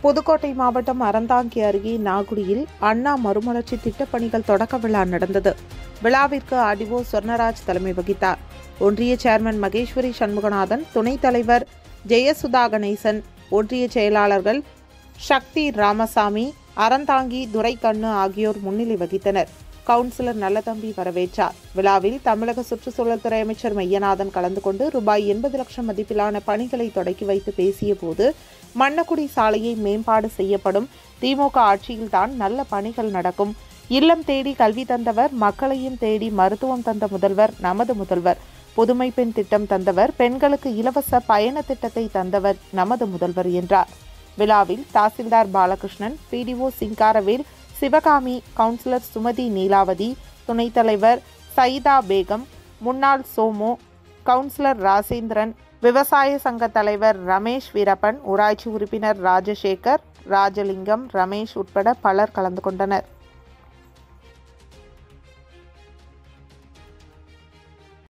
புதுக்கோட்டை மாவட்டம் அறந்தாங்கி அருகே நாகுடியில் அண்ணா மறுமலர்ச்சி திட்டப்பணிகள் தொடக்க விழா நடந்தது விழாவிற்கு ஆடிஓ சொர்ணராஜ் தலைமை வகித்தார் ஒன்றிய சேர்மன் மகேஸ்வரி சண்முகநாதன் துணைத் தலைவர் ஜெயசுதா கணேசன் ஒன்றிய செயலாளர்கள் சக்தி ராமசாமி அறந்தாங்கி துரைக்கண்ணு ஆகியோர் முன்னிலை வகித்தனர் கவுன்சிலர் நல்லதம்பி வரவேற்றார் விழாவில் தமிழக சுற்றுச்சூழல் துறை அமைச்சர் மையநாதன் கலந்து கொண்டு ரூபாய் எண்பது லட்சம் மதிப்பிலான பணிகளை தொடக்கி வைத்து பேசியபோது மண்ணக்குடி சாலையை மேம்பாடு செய்யப்படும் திமுக ஆட்சியில்தான் நல்ல பணிகள் நடக்கும் இல்லம் தேடி கல்வி தந்தவர் மக்களையும் தேடி மருத்துவம் தந்த முதல்வர் நமது முதல்வர் புதுமை பெண் திட்டம் தந்தவர் பெண்களுக்கு இலவச பயண திட்டத்தை தந்தவர் நமது முதல்வர் என்றார் விழாவில் தாசில்தார் பாலகிருஷ்ணன் பிடிஓ சிங்காரவேல் சிவகாமி கவுன்சிலர் சுமதி நீலாவதி துணைத் தலைவர் சயிதா பேகம் முன்னாள் சோமு கவுன்சிலர் ராசேந்திரன் விவசாய சங்க தலைவர் ரமேஷ் வீரப்பன் ஊராட்சி உறுப்பினர் ராஜசேகர் ராஜலிங்கம் ரமேஷ் உட்பட பலர் கலந்து கொண்டனர்